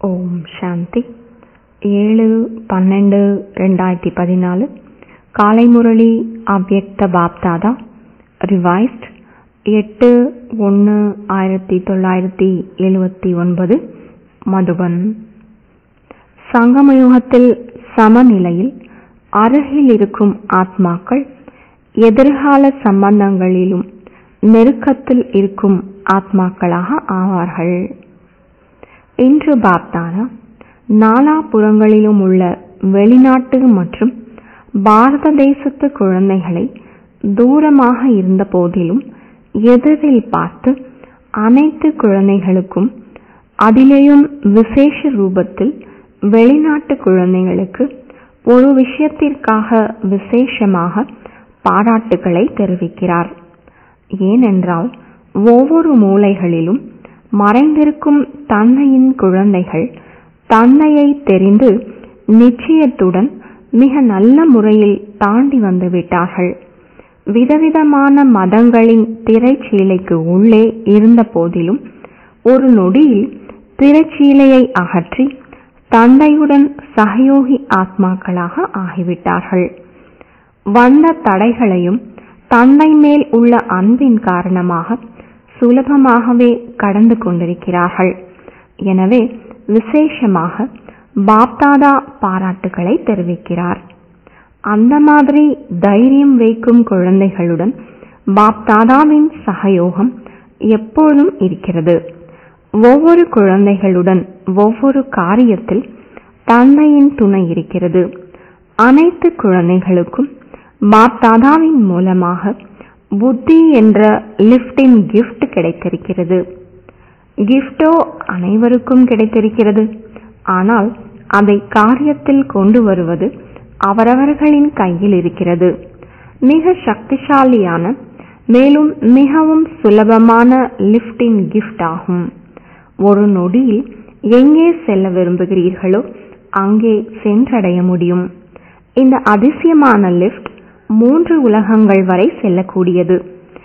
ஓம் சாந்தி ஏழு பன்னெண்டு ரெண்டாயிரத்தி பதினாலு காலை முரளி அவ்யக்த பாப்தாதா ரிவைஸ்ட் எட்டு ஒன்று ஆயிரத்தி தொள்ளாயிரத்தி எழுவத்தி ஒன்பது மதுபன் சங்கமயுகத்தில் சமநிலையில் அருகில் இருக்கும் ஆத்மாக்கள் எதிர்கால சம்பந்தங்களிலும் நெருக்கத்தில் இருக்கும் ஆத்மாக்களாக ஆவார்கள் இன்று பாப்தாதா நாலாபுறங்களிலும் உள்ள வெளிநாட்டு மற்றும் பாரத தேசத்து குழந்தைகளை தூரமாக இருந்த போதிலும் எதிரில் பார்த்து அனைத்து குழந்தைகளுக்கும் அதிலேயும் விசேஷ ரூபத்தில் வெளிநாட்டு குழந்தைகளுக்கு ஒரு விஷயத்திற்காக விசேஷமாக பாராட்டுகளை தெரிவிக்கிறார் ஏனென்றால் ஒவ்வொரு மூலைகளிலும் மறைந்திருக்கும் தந்தையின் குழந்தைகள் தந்தையை தெரிந்து நிச்சயத்துடன் மிக நல்ல முறையில் தாண்டி வந்து விட்டார்கள் விதவிதமான மதங்களின் திரைச்சீலைக்கு உள்ளே இருந்த போதிலும் ஒரு நொடியில் திரைச்சீலையை அகற்றி தந்தையுடன் சகயோகி ஆத்மாக்களாக ஆகிவிட்டார்கள் வந்த தடைகளையும் தந்தை மேல் உள்ள அன்பின் காரணமாக சுலபமாகவே கடந்து கொண்டிருக்கிறார்கள் எனவே விசேஷமாக பாப்தாதா பாராட்டுகளை தெரிவிக்கிறார் அந்த மாதிரி தைரியம் வைக்கும் குழந்தைகளுடன் பாப்தாதாவின் சகயோகம் எப்பொழுதும் இருக்கிறது ஒவ்வொரு குழந்தைகளுடன் ஒவ்வொரு காரியத்தில் தந்தையின் துணை இருக்கிறது அனைத்து குழந்தைகளுக்கும் பாப்தாதாவின் மூலமாக புத்தி என்ற லிப்டின் கிஃப்ட் கிடைத்திருக்கிறது கிஃப்டோ அனைவருக்கும் கிடைத்திருக்கிறது ஆனால் அதை காரியத்தில் கொண்டு வருவது அவரவர்களின் கையில் இருக்கிறது மிக சக்திசாலியான மேலும் மிகவும் சுலபமான லிப்டின் கிஃப்ட் ஆகும் ஒரு நொடியில் எங்கே செல்ல விரும்புகிறீர்களோ அங்கே சென்றடைய முடியும் இந்த அதிசயமான லிப்ட் மூன்று உலகங்கள் வரை செல்லக்கூடியது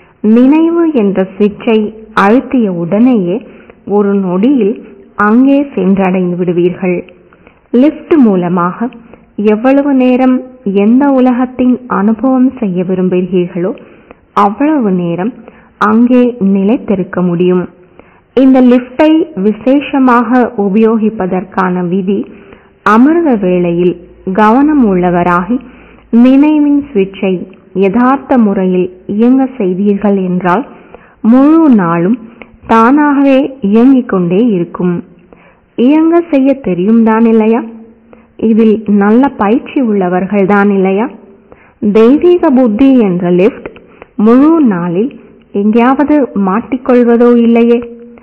நினைவு என்ற சுவிட்சை அழுத்திய உடனேயே ஒரு நொடியில் அங்கே சென்றடைந்து விடுவீர்கள் லிப்ட் மூலமாக எவ்வளவு நேரம் எந்த உலகத்தின் அனுபவம் செய்ய விரும்புகிறீர்களோ அவ்வளவு நேரம் அங்கே நிலைத்திருக்க முடியும் இந்த லிப்டை விசேஷமாக உபயோகிப்பதற்கான விதி அமிர்த வேளையில் கவனம் உள்ளவராகி நினைவின் சுவிட்சை யதார்த்த முறையில் இயங்க செய்தீர்கள் என்றால் முழு நாளும் தானாகவே இயங்கிக் கொண்டே இருக்கும் இயங்க செய்ய தெரியும் தான் இல்லையா இதில் நல்ல பயிற்சி உள்ளவர்கள் தான் இல்லையா தெய்வீக புத்தி என்ற லிப்ட் முழு நாளில் எங்கேயாவது மாட்டிக்கொள்வதோ இல்லையே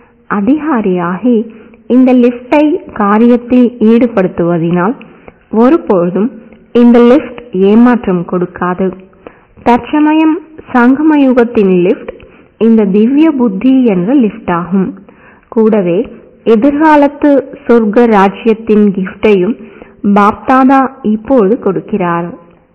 அதிகாரியாகி இந்த லிப்டை காரியத்தில் ஈடுபடுத்துவதினால் ஒருபொழுதும் இந்த லிப்ட் ஏமாற்றம் கொடுக்காது தற்சமயம் சங்கமயுகத்தின் லிப்ட் இந்த திவ்ய புத்தி என்ற லிப்ட் ஆகும் கூடவே எதிர்காலத்து சொர்க்க ராஜ்யத்தின் கிஃப்டையும் பாப்தாதா இப்போது கொடுக்கிறார்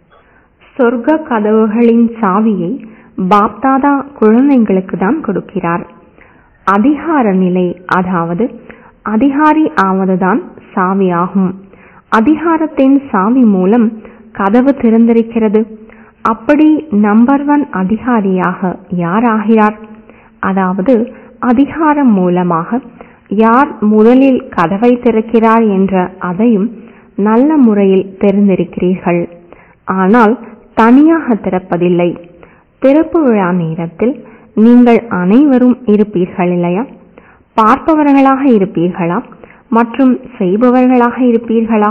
சொர்க்க கதவுகளின் சாவியை பாப்தாதா குழந்தைங்களுக்கு தான் கொடுக்கிறார் அதிகார நிலை அதாவது அதிகாரி ஆவதுதான் சாவி ஆகும் அதிகாரத்தின் சாவி மூலம் கதவு திறந்திருக்கிறது அப்படி நம்பர் ஒன் அதிகாரியாக யார் ஆகிறார் அதாவது அதிகாரம் மூலமாக யார் முதலில் கதவை திறக்கிறார் என்ற அதையும் நல்ல முறையில் தெரிந்திருக்கிறீர்கள் ஆனால் தனியாக திறப்பதில்லை திறப்பு விழா நேரத்தில் நீங்கள் அனைவரும் இருப்பீர்கள் இல்லையா பார்ப்பவர்களாக இருப்பீர்களா மற்றும் செய்பவர்களாக இருப்பீர்களா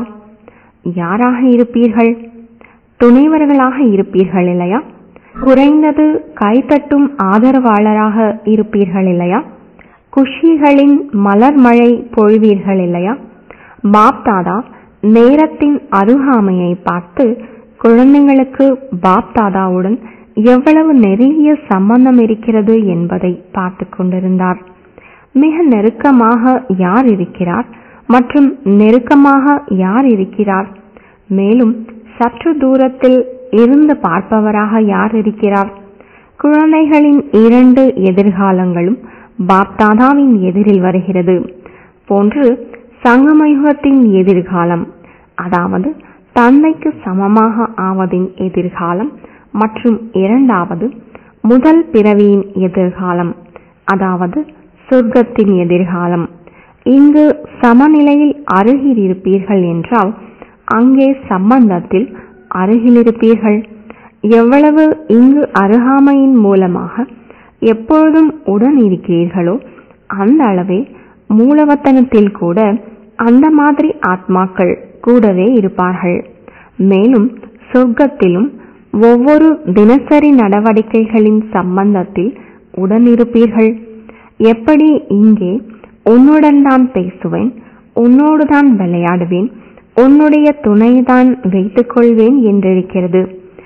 யாராக இருப்பீர்கள் துணைவர்களாக இருப்பீர்கள் இல்லையா குறைந்தது கைத்தட்டும் ஆதரவாளராக இருப்பீர்கள் இல்லையா குஷிகளின் மலர் மழை பொழிவீர்கள் இல்லையா பாப்தாதா நேரத்தின் அருகாமையை பார்த்து குழந்தைங்களுக்கு பாப்தாதாவுடன் எவ்வளவு நெருங்கிய சம்பந்தம் இருக்கிறது என்பதை பார்த்து கொண்டிருந்தார் மிக நெருக்கமாக யார் இருக்கிறார் மற்றும் நெருக்கமாக யார் இருக்கிறார் மேலும் சற்று தூரத்தில் இருந்து பார்ப்பவராக யார் இருக்கிறார் குழந்தைகளின் இரண்டு எதிர்காலங்களும் பாப்தாதாவின் எதிரில் வருகிறது போன்று சங்கமயுகத்தின் எதிர்காலம் அதாவது தந்தைக்கு சமமாக ஆவதின் எதிர்காலம் மற்றும் இரண்டாவது முதல் பிறவியின் எதிர்காலம் அதாவது சொர்க்கத்தின் எதிர்காலம் இங்கு சமநிலையில் அருகில் இருப்பீர்கள் என்றால் அங்கே சம்பந்தத்தில் அருகில் இருப்பீர்கள் எவ்வளவு இங்கு அருகாமையின் மூலமாக எப்பொழுதும் உடன் இருக்கிறீர்களோ அந்த அளவே மூலவத்தனத்தில் கூட அந்த மாதிரி ஆத்மாக்கள் கூடவே இருப்பார்கள் மேலும் சொர்க்கத்திலும் ஒவ்வொரு தினசரி நடவடிக்கைகளின் சம்பந்தத்தில் உடனிருப்பீர்கள் எப்படி இங்கே உன்னுடன் தான் பேசுவேன் உன்னோடு தான் விளையாடுவேன் உன்னுடைய துணைதான் வைத்துக் கொள்வேன் என்றிருக்கிறது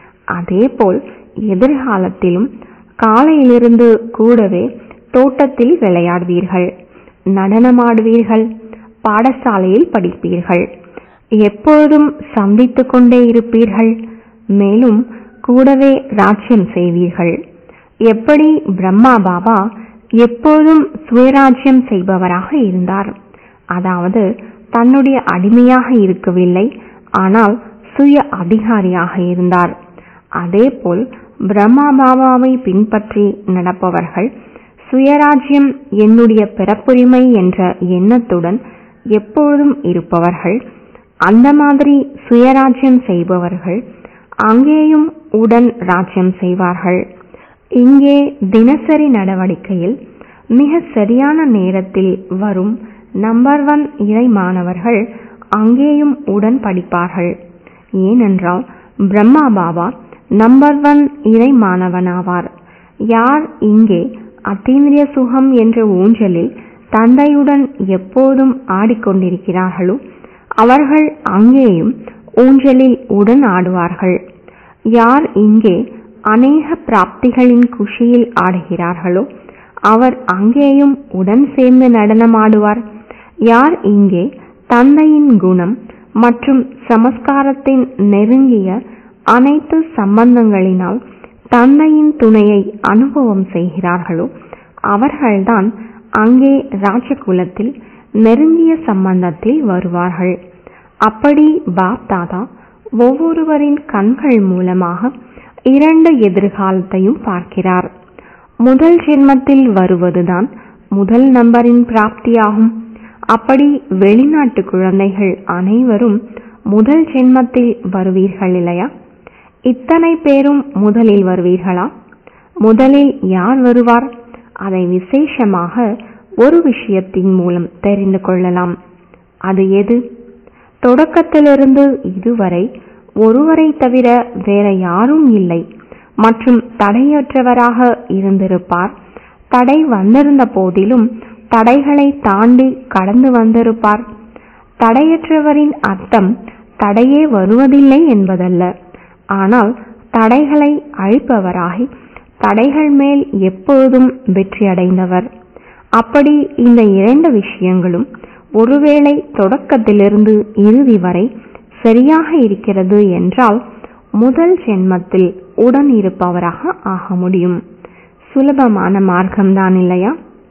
அதேபோல் எதிர்காலத்திலும் காலையிலிருந்து கூடவே தோட்டத்தில் விளையாடுவீர்கள் நடனமாடுவீர்கள் பாடசாலையில் படிப்பீர்கள் எப்பொழுதும் சந்தித்துக் கொண்டே இருப்பீர்கள் மேலும் கூடவே ராஜ்யம் செய்வீர்கள் எப்படி பிரம்மா பாபா எப்போதும் சுயராஜ்யம் செய்பவராக இருந்தார் அதாவது தன்னுடைய அடிமையாக இருக்கவில்லை ஆனால் சுய அதிகாரியாக இருந்தார் அதேபோல் பிரம்மா பாபாவை பின்பற்றி நடப்பவர்கள் சுயராஜ்யம் என்னுடைய பிறப்புரிமை என்ற எண்ணத்துடன் எப்பொழுதும் இருப்பவர்கள் அந்த மாதிரி சுயராஜ்யம் செய்பவர்கள் அங்கேயும் உடன் ராஜ்யம் செய்வார்கள் இங்கே தினசரி நடவடிக்கையில் மிக சரியான நேரத்தில் வரும் நம்பர் ஒன் இறை மாணவர்கள் அங்கேயும் உடன் படிப்பார்கள் ஏனென்றால் பிரம்மா பாபா நம்பர் ஒன் இறை மாணவனாவார் யார் இங்கே அத்தீந்திரிய சுகம் என்ற ஊஞ்சலில் தந்தையுடன் எப்போதும் ஆடிக்கொண்டிருக்கிறார்களோ அவர்கள் அங்கேயும் ஊஞ்சலில் உடன் ஆடுவார்கள் யார் இங்கே அநேக பிராப்திகளின் குஷியில் ஆடுகிறார்களோ அவர் அங்கேயும் உடன் சேர்ந்து நடனமாடுவார் யார் இங்கே தந்தையின் குணம் மற்றும் சமஸ்காரத்தின் நெருங்கிய அனைத்து சம்பந்தங்களினால் தந்தையின் துணையை அனுபவம் செய்கிறார்களோ அவர்கள்தான் அங்கே ராஜகுலத்தில் நெருங்கிய சம்பந்தத்தில் வருவார்கள் அப்படி பாப் தாதா ஒவ்வொருவரின் கண்கள் மூலமாக இரண்டு எதிர்காலத்தையும் பார்க்கிறார் முதல் ஜென்மத்தில் வருவதுதான் முதல் நம்பரின் பிராப்தியாகும் அப்படி வெளிநாட்டு குழந்தைகள் அனைவரும் முதல் ஜென்மத்தில் வருவீர்கள் இல்லையா இத்தனை பேரும் முதலில் வருவீர்களா முதலில் யார் வருவார் அதை விசேஷமாக ஒரு விஷயத்தின் மூலம் தெரிந்து கொள்ளலாம் அது எது தொடக்கத்திலிருந்து இதுவரை ஒருவரை தவிர வேற யாரும் இல்லை மற்றும் தடையற்றவராக இருந்திருப்பார் தடை வந்திருந்த போதிலும் தடைகளை தாண்டி கடந்து வந்திருப்பார் தடையற்றவரின் அர்த்தம் தடையே வருவதில்லை என்பதல்ல ஆனால் தடைகளை அழிப்பவராகி தடைகள் மேல் எப்பொழுதும் வெற்றியடைந்தவர் அப்படி இந்த இரண்டு விஷயங்களும் ஒருவேளை தொடக்கத்திலிருந்து இறுதி வரை சரியாக இருக்கிறது என்றால் முதல் ஜென்மத்தில் உடன் இருப்பவராக ஆக முடியும் சுலபமான மார்க்கம்தான் இல்லையா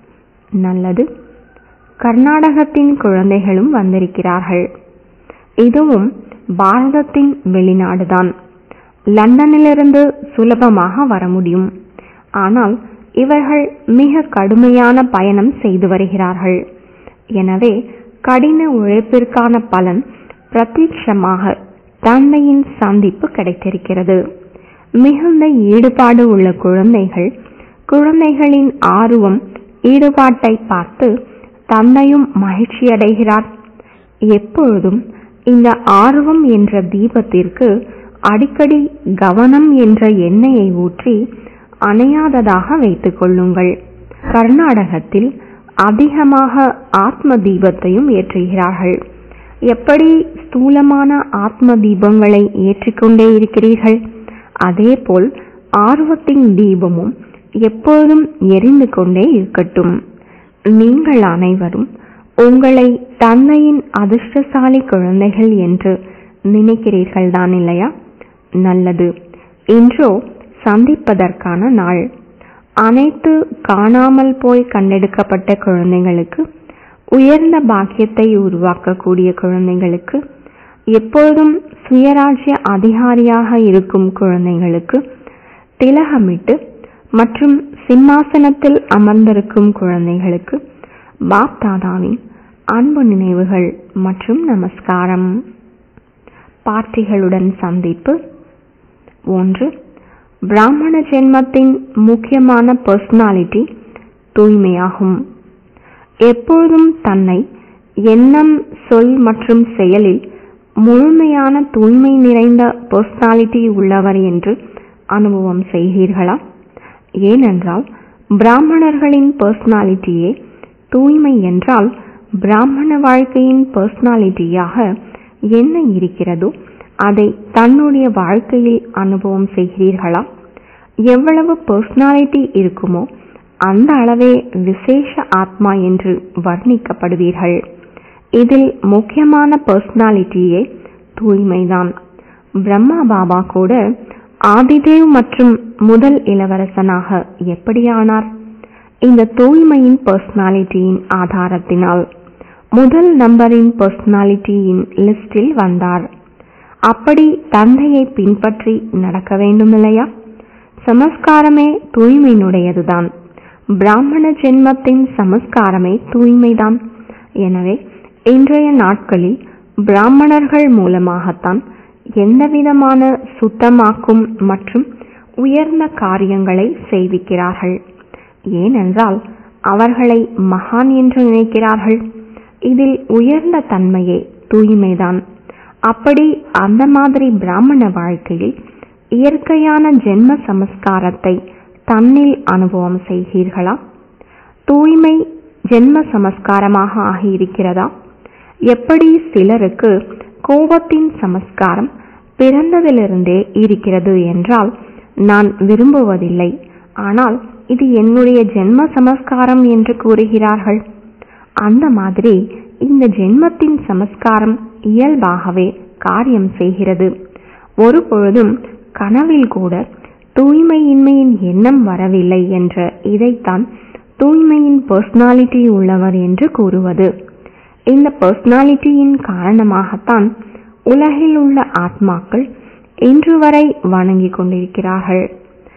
நல்லது கர்நாடகத்தின் குழந்தைகளும் வந்திருக்கிறார்கள் இதுவும் பாரதத்தின் வெளிநாடுதான் லண்டனிலிருந்து சுலபமாக வர முடியும் ஆனால் இவர்கள் மிக கடுமையான பயணம் செய்து வருகிறார்கள் எனவே கடின உழைப்பிற்கான பலன் பிரத்யட்சமாக தந்தையின் சந்திப்பு கிடைத்திருக்கிறது மிகுந்த ஈடுபாடு உள்ள குழந்தைகள் குழந்தைகளின் ஆர்வம் ஈடுபாட்டை பார்த்து தந்தையும் மகிழ்ச்சியடைகிறார் எப்பொழுதும் இந்த ஆர்வம் என்ற தீபத்திற்கு அடிக்கடி கவனம் என்ற எண்ணெயை ஊற்றி அணையாததாக வைத்துக் கொள்ளுங்கள் கர்நாடகத்தில் அதிகமாக ஆத்ம தீபத்தையும் ஏற்றுகிறார்கள் எப்படி ஸ்தூலமான ஆத்ம தீபங்களை ஏற்றிக்கொண்டே இருக்கிறீர்கள் அதேபோல் ஆர்வத்தின் தீபமும் எப்போதும் எரிந்து கொண்டே இருக்கட்டும் நீங்கள் அனைவரும் உங்களை தந்தையின் அதிர்ஷ்டசாலி குழந்தைகள் என்று நினைக்கிறீர்கள் தான் இல்லையா நல்லது இன்றோ சந்திப்பதற்கான நாள் அனைத்து காணாமல் போய் கண்டெடுக்கப்பட்ட குழந்தைகளுக்கு உயர்ந்த பாக்கியத்தை உருவாக்கக்கூடிய குழந்தைகளுக்கு எப்பொழுதும் சுயராஜ்ய அதிகாரியாக இருக்கும் குழந்தைகளுக்கு திலகமிட்டு மற்றும் சிம்மாசனத்தில் அமர்ந்திருக்கும் குழந்தைகளுக்கு பாப் தாதாவின் அன்பு நினைவுகள் மற்றும் நமஸ்காரம் பார்ட்டிகளுடன் சந்திப்பு ஒன்று பிராமண ஜென்மத்தின் முக்கியமான பர்சனாலிட்டி தூய்மையாகும் எப்பொழுதும் தன்னை எண்ணம் சொல் மற்றும் செயலில் முழுமையான தூய்மை நிறைந்த பர்சனாலிட்டி உள்ளவர் என்று அனுபவம் செய்கிறீர்களா ஏனென்றால் பிராமணர்களின் பர்சனாலிட்டியே தூய்மை என்றால் பிராமண வாழ்க்கையின் பர்சனாலிட்டியாக என்ன இருக்கிறதோ அதை தன்னுடைய வாழ்க்கையில் அனுபவம் செய்கிறீர்களா எவ்வளவு பர்சனாலிட்டி இருக்குமோ அந்த அளவே விசேஷ ஆத்மா என்று வர்ணிக்கப்படுவீர்கள் இதில் முக்கியமான பர்சனாலிட்டியே தூய்மைதான் பிரம்மா பாபா கூட ஆதிதேவ் மற்றும் முதல் இளவரசனாக எப்படியானார் இந்த தூய்மையின் பர்சனாலிட்டியின் ஆதாரத்தினால் முதல் நம்பரின் பர்சனாலிட்டியின் லிஸ்டில் வந்தார் அப்படி தந்தையை பின்பற்றி நடக்க வேண்டுமில்லையா சமஸ்காரமே தூய்மையினுடையதுதான் பிராமண ஜென்மத்தின் சமஸ்காரமே தூய்மைதான் எனவே இன்றைய நாட்களில் பிராமணர்கள் மூலமாகத்தான் எந்தவிதமான சுத்தமாக்கும் மற்றும் உயர்ந்த காரியங்களை செய்விக்கிறார்கள் ஏனென்றால் அவர்களை மகான் என்று நினைக்கிறார்கள் இதில் உயர்ந்த தன்மையே தூய்மைதான் அப்படி அந்த மாதிரி பிராமண வாழ்க்கையில் இயற்கையான ஜென்ம சமஸ்காரத்தை தன்னில் அனுபவம் செய்கிறீர்களா தூய்மை ஜென்ம சமஸ்காரமாக ஆகியிருக்கிறதா எப்படி சிலருக்கு கோபத்தின் சமஸ்காரம் பிறந்ததிலிருந்தே இருக்கிறது என்றால் நான் விரும்புவதில்லை ஆனால் இது என்னுடைய ஜென்ம சமஸ்காரம் என்று கூறுகிறார்கள் அந்த மாதிரி இந்த ஜென்மத்தின் சமஸ்காரம் இயல்பாகவே காரியம் செய்கிறது ஒரு பொழுதும் கனவில் கூட தூய்மையின்மையின் எண்ணம் வரவில்லை என்ற இதைத்தான் தூய்மையின் பர்சனாலிட்டி உள்ளவர் என்று கூறுவது இந்த பர்சனாலிட்டியின் காரணமாகத்தான் உலகில் உள்ள ஆத்மாக்கள் இன்று வரை வணங்கிக் கொண்டிருக்கிறார்கள்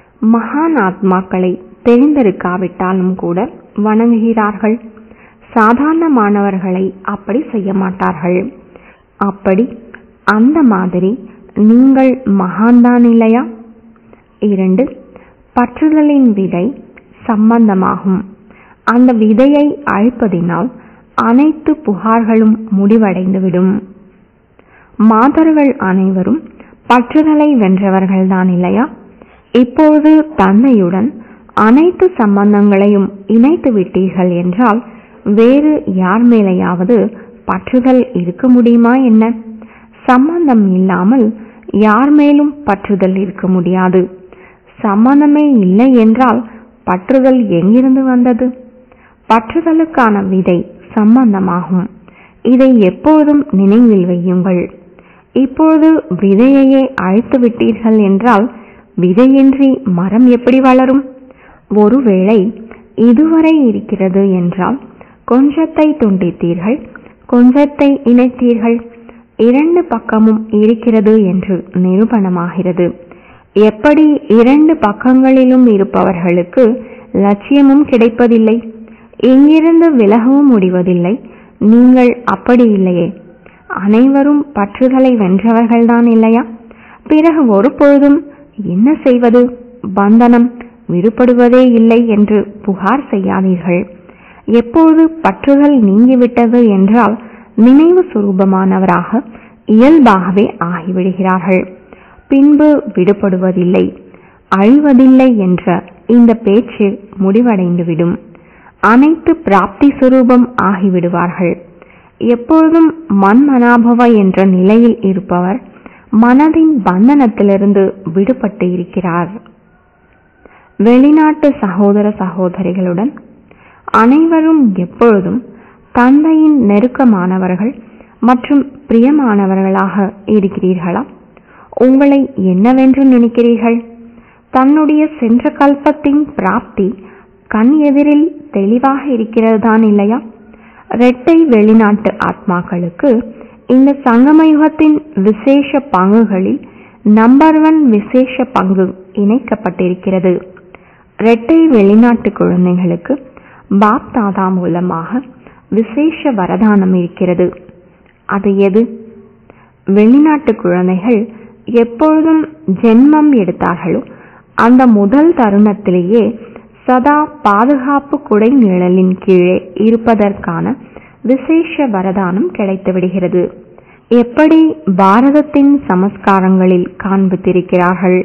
மகான் ஆத்மாக்களை தெரிந்திருக்காவிட்டாலும் கூட வணங்குகிறார்கள் சாதாரணமானவர்களை அப்படி செய்ய மாட்டார்கள் அப்படி அந்த மாதிரி நீங்கள் மகான்தான் இல்லையா இரண்டு பற்றுதலின் விதை சம்பந்தமாகும் அந்த விதையை அழிப்பதினால் அனைத்து புகார்களும் முடிவடைந்துவிடும் மாதர்கள் அனைவரும் பற்றுதலை வென்றவர்கள்தான் இல்லையா இப்பொழுது தந்தையுடன் அனைத்து சம்பந்தங்களையும் இணைத்து விட்டீர்கள் என்றால் வேறு யார் மேலேயாவது பற்றுதல் இருக்க முடியுமா என்ன சம்பந்தம் இல்லாமல் யார் மேலும் பற்றுதல் இருக்க முடியாது சம்பந்தமே இல்லை என்றால் பற்றுதல் எங்கிருந்து வந்தது பற்றுதலுக்கான விதை சம்பந்தமாகும் இதை எப்பொழுதும் நினைவில் வையுங்கள் இப்பொழுது விதையையே அழைத்து விட்டீர்கள் என்றால் விதையின்றி மரம் எப்படி வளரும் ஒருவேளை இதுவரை இருக்கிறது என்றால் கொஞ்சத்தை துண்டித்தீர்கள் கொஞ்சத்தை இணைத்தீர்கள் இரண்டு பக்கமும் இருக்கிறது என்று நிரூபணமாகிறது எப்படி இரண்டு பக்கங்களிலும் இருப்பவர்களுக்கு லட்சியமும் கிடைப்பதில்லை எங்கிருந்து விலகவும் முடிவதில்லை நீங்கள் அப்படி இல்லையே அனைவரும் பற்றுதலை வென்றவர்கள்தான் இல்லையா பிறகு ஒரு பொழுதும் என்ன செய்வது பந்தனம் விடுபடுவதே இல்லை என்று புகார் செய்யாதீர்கள் எப்போது பற்றுதல் நீங்கிவிட்டது என்றால் நினைவு சுரூபமானவராக இயல்பாகவே ஆகிவிடுகிறார்கள் பின்பு விடுபடுவதில்லை அழிவதில்லை என்ற இந்த பேச்சு முடிவடைந்துவிடும் அனைத்து பிராப்தி சுரூபம் ஆகிவிடுவார்கள் எப்பொழுதும் மன்மனாபவ என்ற நிலையில் இருப்பவர் மனதின் பந்தனத்திலிருந்து விடுபட்டு இருக்கிறார் வெளிநாட்டு சகோதர சகோதரிகளுடன் அனைவரும் எப்பொழுதும் தந்தையின் நெருக்கமானவர்கள் மற்றும் பிரியமானவர்களாக இருக்கிறீர்களா உங்களை என்னவென்று நினைக்கிறீர்கள் தன்னுடைய சென்ற கல்பத்தின் பிராப்தி கண் எதிரில் தெளிவாக இருக்கிறது தான் இல்லையா இரட்டை வெளிநாட்டு ஆத்மாக்களுக்கு இந்த சங்கமயுகத்தின் விசேஷ பங்குகளில் நம்பர் ஒன் விசேஷ பங்கு இணைக்கப்பட்டிருக்கிறது இரட்டை வெளிநாட்டு குழந்தைகளுக்கு பாப் தாதா மூலமாக விசேஷ வரதானம் இருக்கிறது அது எது வெளிநாட்டு குழந்தைகள் எப்பொழுதும் ஜென்மம் எடுத்தார்களோ அந்த முதல் தருணத்திலேயே சதா பாதுகாப்பு குடை நிழலின் கீழே இருப்பதற்கான விசேஷ வரதானம் கிடைத்து விடுகிறது எப்படி பாரதத்தின் சமஸ்காரங்களில் காண்பித்திருக்கிறார்கள்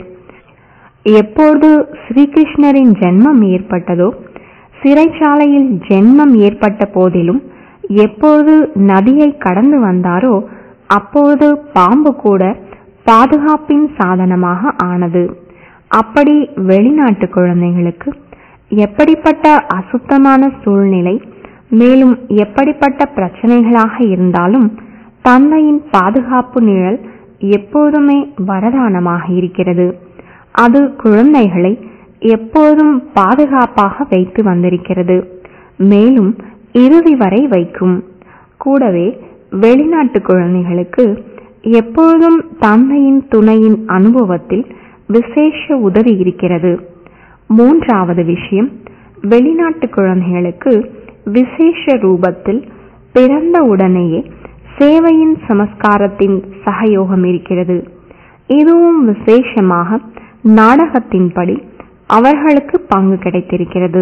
எப்போது ஸ்ரீகிருஷ்ணரின் ஜென்மம் ஏற்பட்டதோ சிறைச்சாலையில் ஜென்மம் ஏற்பட்ட போதிலும் எப்போது நதியை கடந்து வந்தாரோ அப்போது பாம்பு கூட பாதுகாப்பின் சாதனமாக ஆனது அப்படி வெளிநாட்டு குழந்தைகளுக்கு எப்படிப்பட்ட அசுத்தமான சூழ்நிலை மேலும் எப்படிப்பட்ட பிரச்சனைகளாக இருந்தாலும் தந்தையின் பாதுகாப்பு நிழல் எப்போதுமே வரதானமாக இருக்கிறது அது குழந்தைகளை எப்போதும் பாதுகாப்பாக வைத்து வந்திருக்கிறது மேலும் இறுதி வரை வைக்கும் கூடவே வெளிநாட்டு குழந்தைகளுக்கு எப்பொழுதும் தந்தையின் துணையின் அனுபவத்தில் விசேஷ உதவி இருக்கிறது மூன்றாவது விஷயம் வெளிநாட்டு குழந்தைகளுக்கு விசேஷ ரூபத்தில் பிறந்த உடனேயே சேவையின் சமஸ்காரத்தின் சகயோகம் இருக்கிறது இதுவும் விசேஷமாக நாடகத்தின்படி அவர்களுக்கு பங்கு கிடைத்திருக்கிறது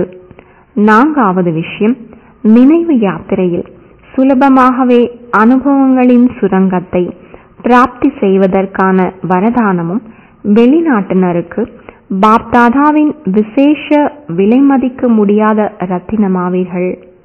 நான்காவது விஷயம் நினைவு யாத்திரையில் சுலபமாகவே அனுபவங்களின் சுரங்கத்தை பிராப்தி செய்வதற்கான வரதானமும் வெளிநாட்டினருக்கு பாப்தாதாவின் விசேஷ விலைமதிக்க முடியாத ரத்தினமாவீர்கள்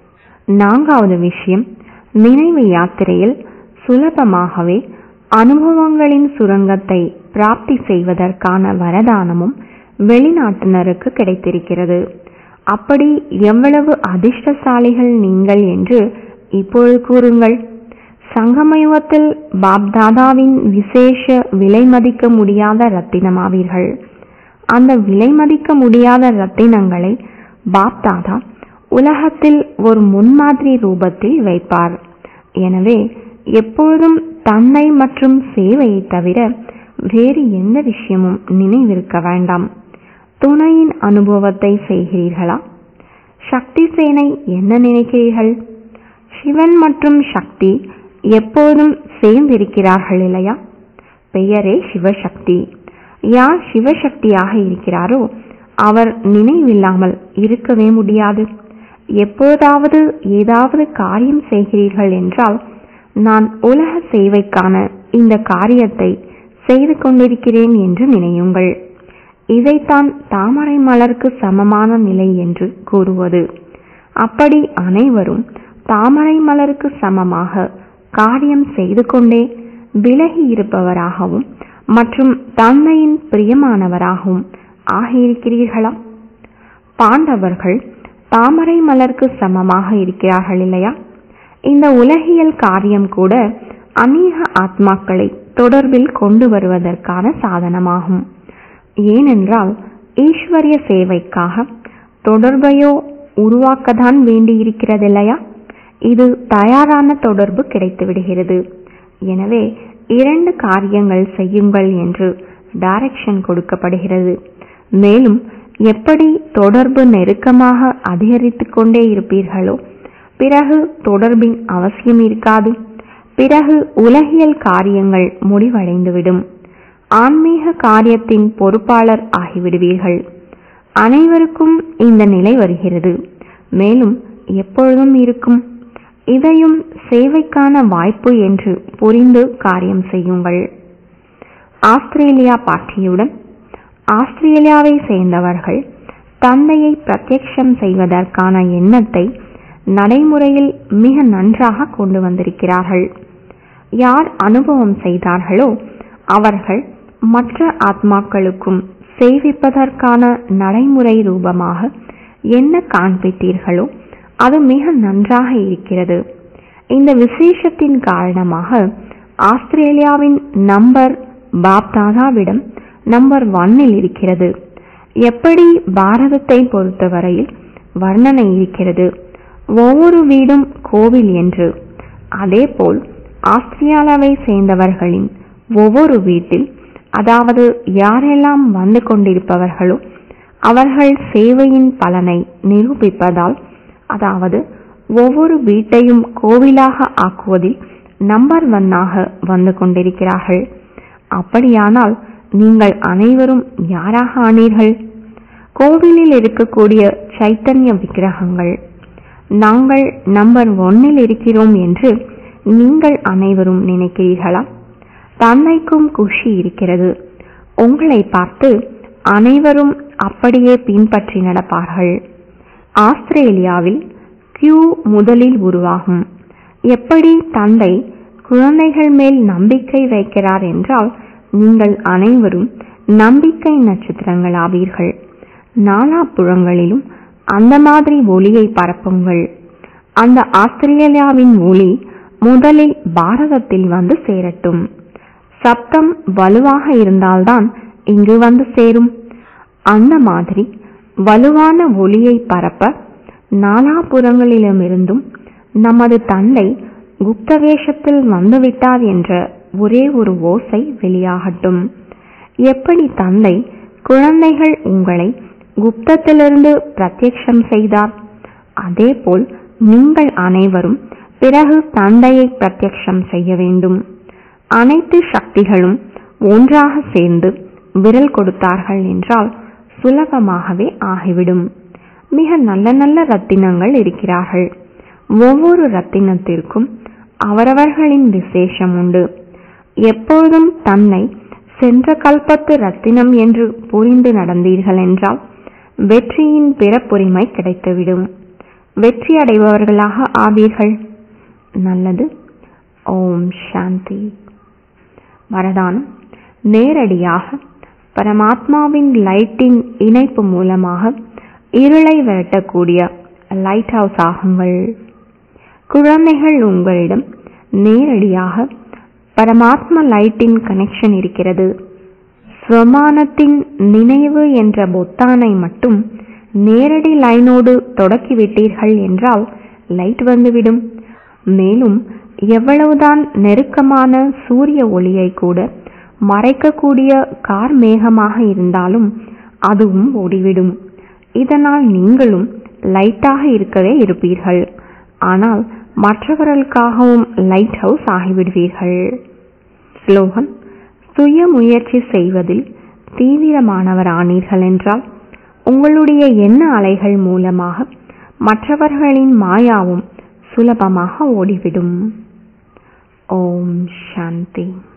நான்காவது விஷயம் நினைவு யாத்திரையில் சுலபமாகவே அனுபவங்களின் சுரங்கத்தை பிராப்தி செய்வதற்கான வரதானமும் வெளிநாட்டினருக்கு கிடைத்திருக்கிறது அப்படி எவ்வளவு அதிர்ஷ்டசாலிகள் நீங்கள் என்று இப்பொழுது கூறுங்கள் சங்கமயுகத்தில் பாப்தாதாவின் விசேஷ விலை மதிக்க முடியாத ரத்தினமாவீர்கள் அந்த விலை மதிக்க முடியாத ரத்தினங்களை பாப்தாதா உலகத்தில் ஒரு முன்மாதிரி ரூபத்தில் வைப்பார் எனவே எப்பொழுதும் தந்தை மற்றும் சேவையை தவிர வேறு எந்த விஷயமும் நினைவிருக்க வேண்டாம் துணையின் அனுபவத்தை செய்கிறீர்களா சக்தி சேனை என்ன நினைக்கிறீர்கள் சிவன் மற்றும் சக்தி எப்போதும் சேர்ந்திருக்கிறார்கள் இல்லையா பெயரே சிவசக்தி யார் சிவசக்தியாக இருக்கிறாரோ அவர் நினைவில்லாமல் இருக்கவே முடியாது எப்போதாவது ஏதாவது காரியம் செய்கிறீர்கள் என்றால் நான் உலக சேவைக்கான இந்த காரியத்தை செய்து கொண்டிருக்கிறேன் என்று நினையுங்கள் இதைத்தான் தாமரை மலருக்கு சமமான நிலை என்று கூறுவது அப்படி அனைவரும் தாமரை மலருக்கு சமமாக காரியம் செய்து கொண்டே விலகி இருப்பவராகவும் மற்றும் தந்தையின் பிரியமானவராகவும் ஆகியிருக்கிறீர்களா பாண்டவர்கள் தாமரை மலருக்கு சமமாக இருக்கிறார்கள் இல்லையா இந்த உலகியல் காரியம் கூட அநேக ஆத்மாக்களை தொடர்பில் கொண்டு வருவதற்கான சாதனமாகும் ஏனென்றால் ஈஸ்வரிய சேவைக்காக தொடர்பையோ உருவாக்கத்தான் வேண்டியிருக்கிறதில்லையா இது தயாரான தொடர்பு கிடைத்து விடுகிறது எனவே இரண்டு காரியங்கள் செய்யுங்கள் என்று டைரக்ஷன் கொடுக்கப்படுகிறது மேலும் எப்படி தொடர்பு நெருக்கமாக அதிகரித்துக் கொண்டே இருப்பீர்களோ பிறகு தொடர்பின் அவசியம் இருக்காது பிறகு உலகியல் காரியங்கள் முடிவடைந்துவிடும் ஆன்மீக காரியத்தின் பொறுப்பாளர் ஆகிவிடுவீர்கள் அனைவருக்கும் இந்த நிலை வருகிறது மேலும் எப்பொழுதும் இருக்கும் இதையும் சேவைக்கான வாய்ப்பு என்று புரிந்து காரியம் செய்யுங்கள் ஆஸ்திரேலியா பாட்டியுடன் ஆஸ்திரேலியாவை சேர்ந்தவர்கள் தந்தையை பிரத்யக்ஷம் செய்வதற்கான எண்ணத்தை நடைமுறையில் மிக நன்றாக கொண்டு வந்திருக்கிறார்கள் யார் அனுபவம் செய்தார்களோ அவர்கள் மற்ற ஆத்மாக்களுக்கும் செய்விப்பதற்கான நடைமுறை ரூபமாக என்ன காண்பித்தீர்களோ அது மிக நன்றாக இருக்கிறது இந்த விசேஷத்தின் காரணமாக ஆஸ்திரேலியாவின் நம்பர் பாப்தாதாவிடம் நம்பர் ஒன்னில் இருக்கிறது எப்படி பாரதத்தை பொறுத்தவரையில் வர்ணனை இருக்கிறது ஒவ்வொரு வீடும் கோவில் என்று அதேபோல் ஆஸ்திரியாவை சேர்ந்தவர்களின் ஒவ்வொரு வீட்டில் அதாவது யாரெல்லாம் வந்து கொண்டிருப்பவர்களோ அவர்கள் சேவையின் பலனை நிரூபிப்பதால் அதாவது ஒவ்வொரு வீட்டையும் கோவிலாக ஆக்குவதில் நம்பர் ஒன்னாக வந்து கொண்டிருக்கிறார்கள் அப்படியானால் நீங்கள் அனைவரும் யாராக ஆனீர்கள் கோவிலில் இருக்கக்கூடிய சைத்தன்ய விக்கிரகங்கள் நாங்கள் நம்பர் ஒன்னில் இருக்கிறோம் என்று நீங்கள் அனைவரும் நினைக்கிறீர்களா தந்தைக்கும் குஷி இருக்கிறது உங்களை பார்த்து அனைவரும் அப்படியே பின்பற்றி நடப்பார்கள் ஆஸ்திரேலியாவில் கியூ முதலில் உருவாகும் எப்படி தந்தை குழந்தைகள் மேல் நம்பிக்கை வைக்கிறார் என்றால் நீங்கள் அனைவரும் நம்பிக்கை நட்சத்திரங்கள் ஆவீர்கள் நாலாபுறங்களிலும் அந்த மாதிரி ஒளியை பரப்புங்கள் அந்த ஆஸ்திரேலியாவின் ஒளி முதலில் பாரதத்தில் வந்து சேரட்டும் சப்தம் வலுவாக இருந்தால்தான் இங்கு வந்து சேரும் அந்த மாதிரி வலுவான ஒளியை பரப்ப நாலாபுறங்களிலுமிருந்தும் நமது தந்தை குப்த வேஷத்தில் வந்துவிட்டார் என்ற ஒரே ஒரு ஓசை வெளியாகட்டும் எப்படி தந்தை குழந்தைகள் உங்களை குப்தத்திலிருந்து பிரத்யக்ஷம் செய்தார் அதேபோல் நீங்கள் அனைவரும் பிறகு தந்தையை பிரத்யக்ஷம் செய்ய வேண்டும் அனைத்து சக்திகளும் ஒன்றாக சேர்ந்து விரல் கொடுத்தார்கள் என்றால் சுலபமாகவே ஆகிவிடும் மிக நல்ல நல்ல ரத்தினங்கள் இருக்கிறார்கள் ஒவ்வொரு ரத்தினத்திற்கும் அவரவர்களின் விசேஷம் உண்டு எப்பொழுதும் தன்னை சென்ற கல்பத்து ரத்தினம் என்று புரிந்து நடந்தீர்கள் என்றால் வெற்றியின் பிறப்புரிமை கிடைத்துவிடும் வெற்றி அடைபவர்களாக ஆவீர்கள் நல்லது ஓம் சாந்தி வரதானம் நேரடியாக பரமாத்மாவின் லைட்டின் இணைப்பு மூலமாக இருளை விரட்டக்கூடிய லைட் ஹவுஸ் ஆகுங்கள் குழந்தைகள் உங்களிடம் நேரடியாக பரமாத்மா லைட்டின் கனெக்ஷன் இருக்கிறது ஸ்வமானத்தின் நினைவு என்ற பொத்தானை மட்டும் நேரடி லைனோடு தொடக்கிவிட்டீர்கள் என்றால் லைட் வந்துவிடும் மேலும் எவ்வளவுதான் நெருக்கமான சூரிய ஒளியை கூட மறைக்கக்கூடிய கார் மேகமாக இருந்தாலும் அதுவும் ஓடிவிடும் இதனால் நீங்களும் லைட்டாக இருக்கவே இருப்பீர்கள் ஆனால் மற்றவர்களுக்காகவும் லைட் ஹவுஸ் ஆகிவிடுவீர்கள் ஸ்லோகன் சுய முயற்சி செய்வதில் தீவிரமானவர் ஆனீர்கள் என்றால் உங்களுடைய எண்ண அலைகள் மூலமாக மற்றவர்களின் மாயாவும் சுலபமாக ஓடிவிடும் ஓம் சாந்தி